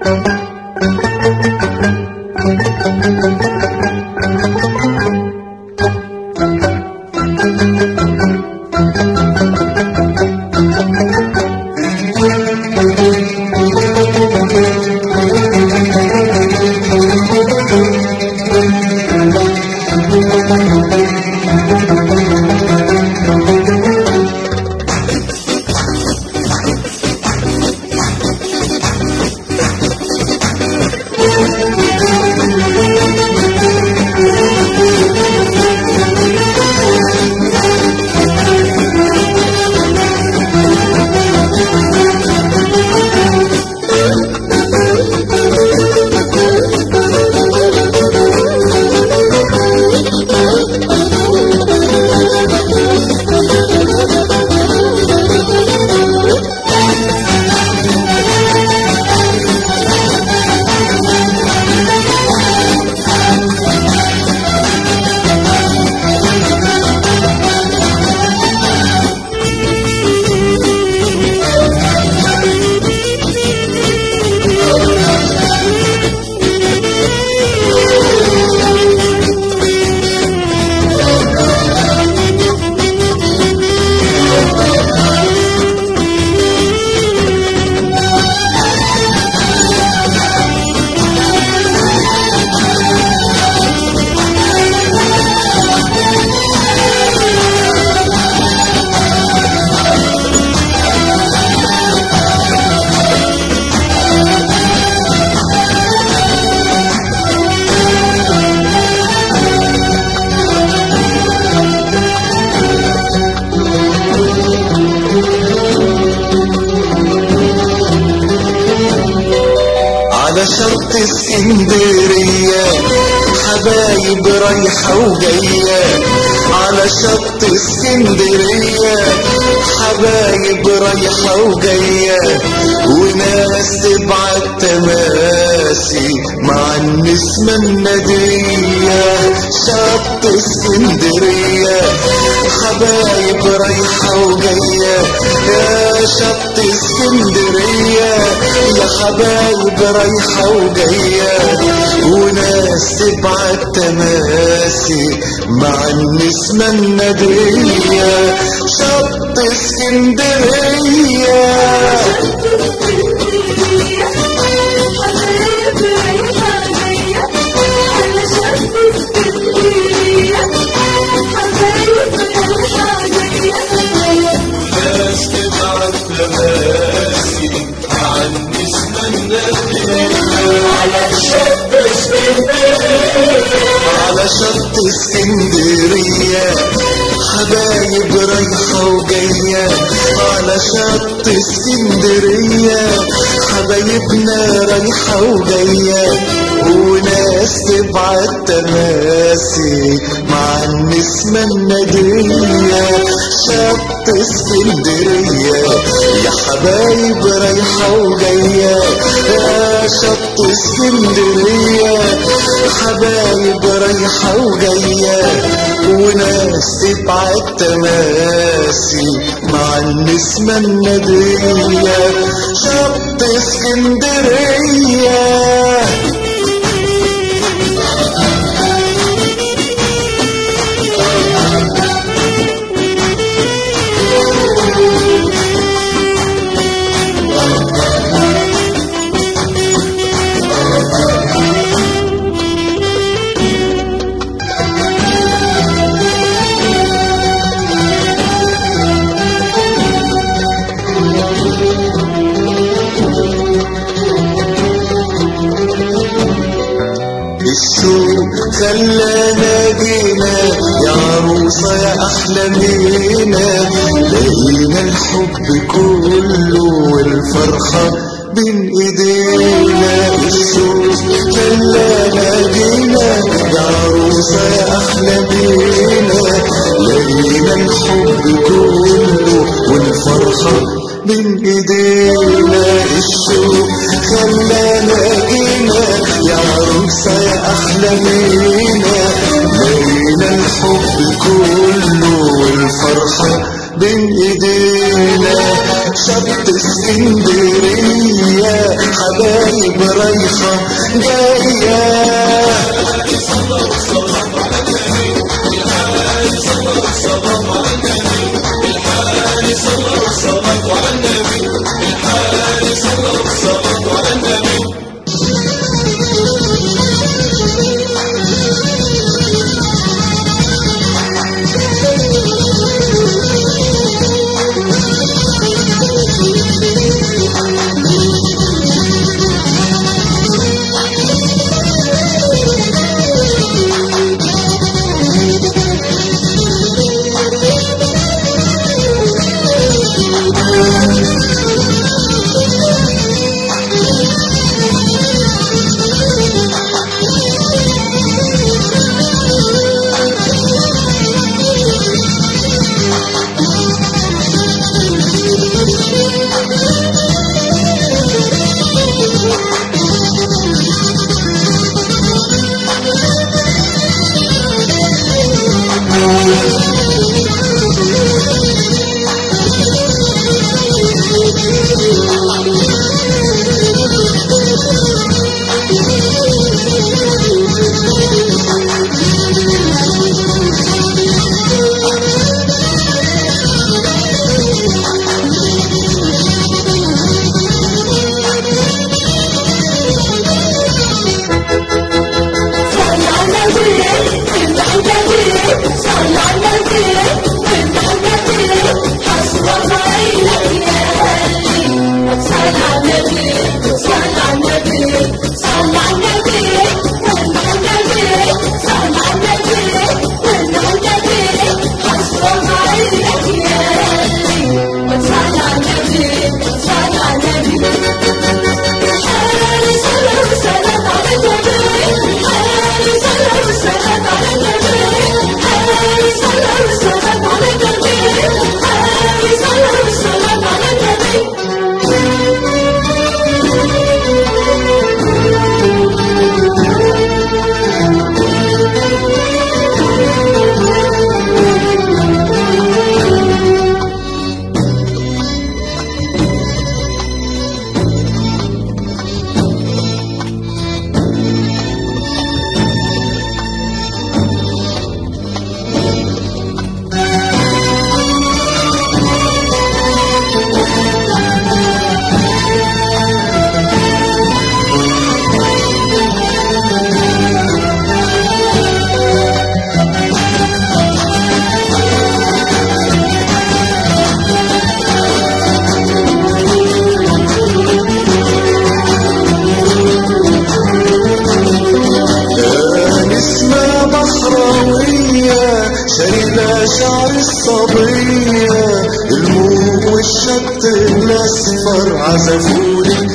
على شط اسكندرية حبايب رايحة وجاية على شط اسكندرية حبايب رايحة وجاية وناس تبعت تماسي مع النسمة الندية شط اسكندرية حبايب رايحة وجاية يا شط اسكندرية يا حبايب رايحة وجاية وناس تبعت تماسي مع النسمة الندية شط اسكندرية ناس تبعت تماسي عن اسم النبي على شط على شط اسكندرية حبايب رايحة وجاية على شط اسكندرية حبايبنا رايحة وجاية وناس تبعت تماسي مع النسمة الندية شط اسكندرية يا حبايب رايحة وجاية يا شط اسكندرية حبايب رايحة وجاية وناس تبعت تماسي مع النسمة الندية شط اسكندرية الشوق خلانا جينا يا عروسة يا أحلى مينا لقينا الحب كله والفرحة بين ايدينا الشوق خلانا جينا يا عروسة يا أحلى مينا لقينا الحب كله والفرحة بين ايدينا الشوق خلانا جينا يا عروسة يا أحلى مينا لقينا الحب كله والفرحة بين ايدينا شط اسكندرية حبايب حبايب رايحة جاية اسمها بحراوية شايلة شعر الصبية الموج والشط الأصفر عزفولي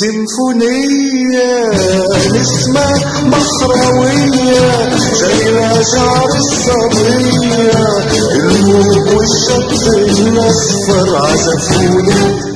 سيمفونية اسمها بحراوية شايلة شعر الصبية الموج والشط الأصفر عزفولي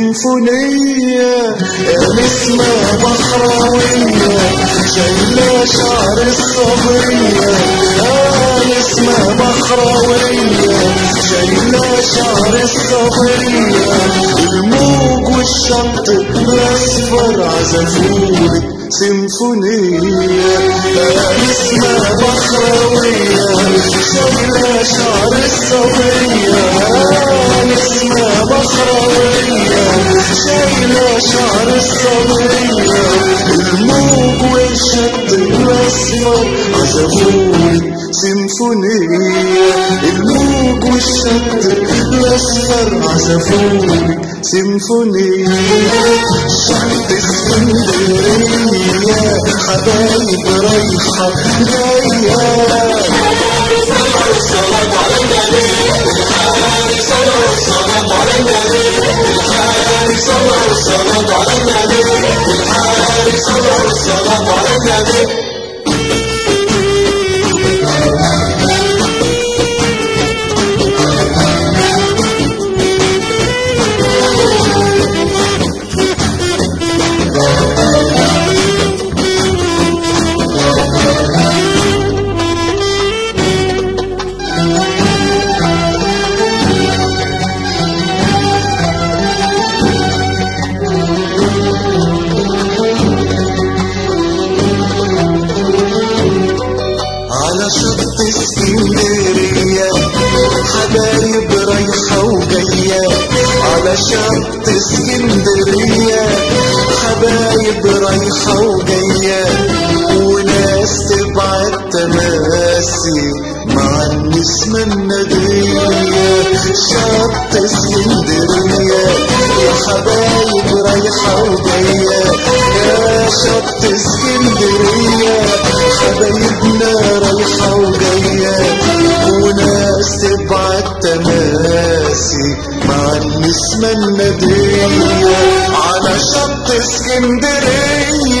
سيمفونية اسمها بحراوية شايلة شعر الصبية آه اسمها بحراوية شايلة شعر الصبية الموج والشط الأصفر عزفولي سيمفونية آه اسمها بحراوية شايلة شعر الصبية آه اسمها بحراوية شايلة شعر الصبية الموج والشط الأصفر عزفولي سيمفونية الموج والشط الأصفر عزفولي سيمفونية شط اسكندرية حبايب رايحة جاية اسكندرية حبايب رايحة وجاية على شط اسكندرية حبايب رايحة وجاية وناس تبعت تماسي مع النسمة النبية شط اسكندرية يا حبايب رايحة وجاية يا شط اسكندرية حبايبنا رايحة وجاية وناس تبعت تماسي مع النسمة النبية على شط اسكندرية